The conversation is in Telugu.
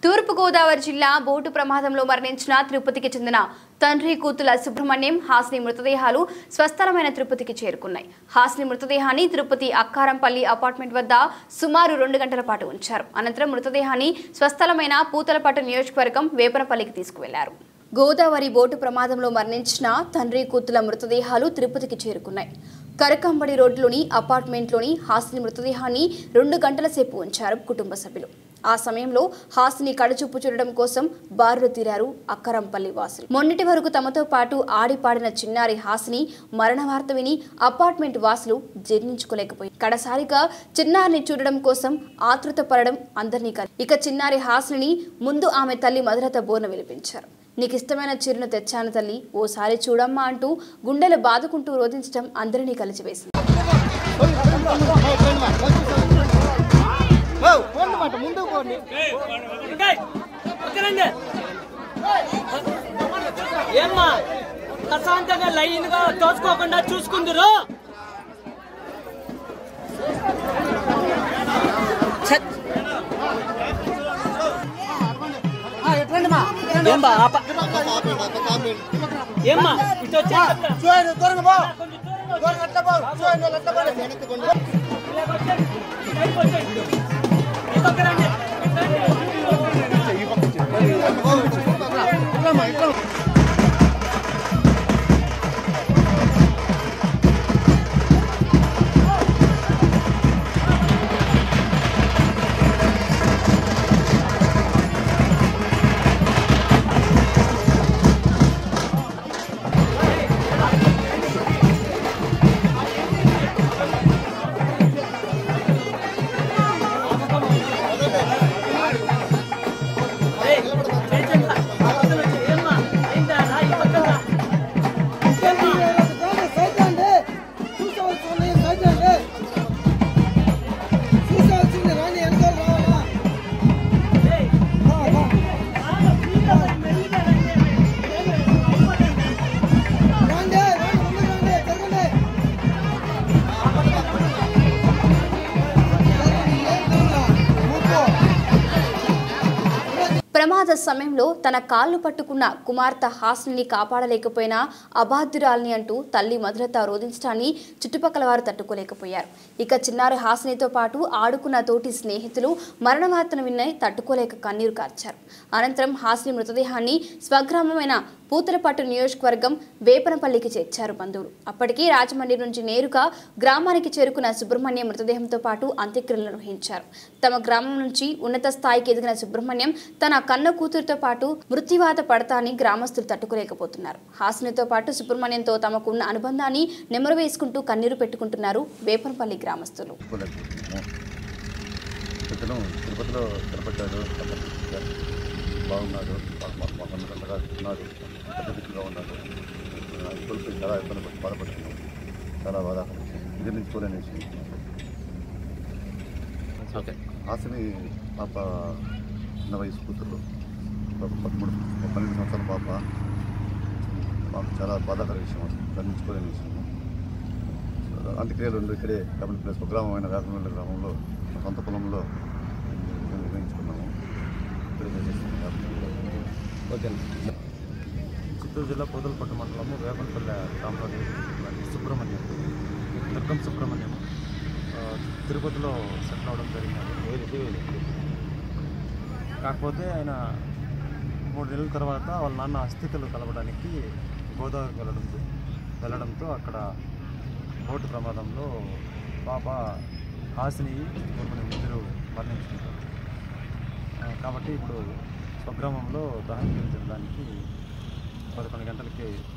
తూర్పుగోదావరి జిల్లా బోటు ప్రమాదంలో మరణించిన తిరుపతికి చెందిన తండ్రి కూతుల సుబ్రహ్మణ్యం హాస్ని మృతదేహాలు స్వస్థలమైన తిరుపతికి చేరుకున్నాయి హాస్ని మృతదేహాన్ని తిరుపతి అక్కారంపల్లి అపార్ట్మెంట్ వద్ద సుమారు రెండు గంటల పాటు ఉంచారు అనంతరం మృతదేహాన్ని స్వస్థలమైన పూతలపట్టు నియోజకవర్గం వేపనపల్లికి తీసుకువెళ్లారు గోదావరి బోటు ప్రమాదంలో మరణించిన తండ్రి కూతుల మృతదేహాలు తిరుపతికి చేరుకున్నాయి కరకంబడి రోడ్లోని అపార్ట్మెంట్లోని హాసిని మృతదేహాన్ని రెండు గంటల సేపు ఉంచారు కుటుంబ సభ్యులు ఆ సమయంలో హాసిని కడచూపు చూడడం కోసం బారులు తీరారు అక్కరంపల్లి వాసులు మొన్నటి వరకు తమతో పాటు ఆడిపాడిన చిన్నారి హాసిని మరణ వార్త విని అపార్ట్మెంట్ వాసులు జీర్ణించుకోలేకపోయి కడసారిగా చిన్నారిని చూడడం కోసం ఆతృత పడడం అందరినీ కలి ఇక చిన్నారి హాసిని ముందు ఆమె తల్లి మధురత బోర్న విలిపించారు నీకు ఇష్టమైన చీరను తెచ్చాను తల్లి ఓసారి చూడమ్మా అంటూ గుండెలు బాదుకుంటూ రోధించడం అందరినీ కలిచివేసింది ఉంటాయ్. పక్కనండి. ఏమ్మా ప్రశాంతంగా లైన్ గా తోచుకోకుండా చూసుకుందరు ఏమ్మా ఆప- ఏమ్మా ఇటు వచ్చే ఏమ్మా అయిందా రా ఈ పక్కన రా. ఏమ్మా ప్రమాద సమయంలో తన కాళ్ళు పట్టుకున్న కుమార్తె హాస్ని కాపాడలేకపోయినా అబాధ్యురాల్ని అంటూ తల్లి మధురత రోధించడాన్ని చుట్టుపక్కల వారు తట్టుకోలేకపోయారు ఇక చిన్నారి హాస్నితో పాటు ఆడుకున్న తోటి స్నేహితులు మరణ వార్తను విన్నై తట్టుకోలేక కన్నీరు కార్చారు అనంతరం హాస్ని మృతదేహాన్ని స్వగ్రామమైన పూతలపట్టు నియోజకవర్గం వేపనపల్లికి చేర్చారు బంధువులు అప్పటికి రాజమండ్రి నుంచి నేరుగా గ్రామానికి చేరుకున్న సుబ్రహ్మణ్యం మృతదేహంతో పాటు అంత్యక్రియలు నిర్వహించారు తమ గ్రామం నుంచి ఉన్నత స్థాయికి ఎదిగిన సుబ్రహ్మణ్యం తన కన్న కూతురుతో పాటు మృత్యువాత పడతాని గ్రామస్తులు తట్టుకోలేకపోతున్నారు హాసనితో పాటు సుబ్రహ్మణ్యంతో తమకున్న అనుబంధాన్ని నెమరు వేసుకుంటూ కన్నీరు పెట్టుకుంటున్నారు వేపనపల్లి గ్రామస్తులు చెప్పుకోలేదు ఇతను తిరుపతిలో స్థిరపడ్డాడు బాగున్నాడు మాకంతగా ఉన్నాడు పెద్ద దిక్కుగా ఉన్నాడు కొడుకు చాలా ఇబ్బంది పడి బాధపడుతున్నాం చాలా బాధ జీర్ణించుకోలేనేసి ఓకే హాసిని పాప చిన్న వయసు కూతురు ఒక పదమూడు పన్నెండు సంవత్సరాల పాప మాకు చాలా బాధాకర విషయం అది గమనించుకోలేని విషయం అంత్యక్రియలు రెండు ఇక్కడే కమిటీ ప్లేస్ గ్రామమైన వేపనపల్లి గ్రామంలో మా సొంత పొలంలో మేము నిర్వహించుకున్నాము ఇక్కడే చేసేస్తున్నాం వేపనపల్లిలో. ఓకే చిత్తూరు జిల్లా పూతలపట్టు మండలము వేపనపల్లె గ్రామంలో నివసించినటువంటి సుబ్రహ్మణ్యం దుర్గం సుబ్రహ్మణ్యం ఆ, తిరుపతిలో సెటిల్ అవడం జరిగింది కాకపోతే ఆయన మూడు నెలల తర్వాత వాళ్ళ నాన్న అస్థికలు కలవడానికి గోదావరికి వెళ్ళడం వెళ్ళడంతో అక్కడ బోటు ప్రమాదంలో పాప హాసిని సుబ్రహ్మణ్యం ఇద్దరు మరణించుకుంటారు ఆ, కాబట్టి ఇప్పుడు స్వగ్రామంలో దహనం చేయడానికి పదకొండు గంటలకి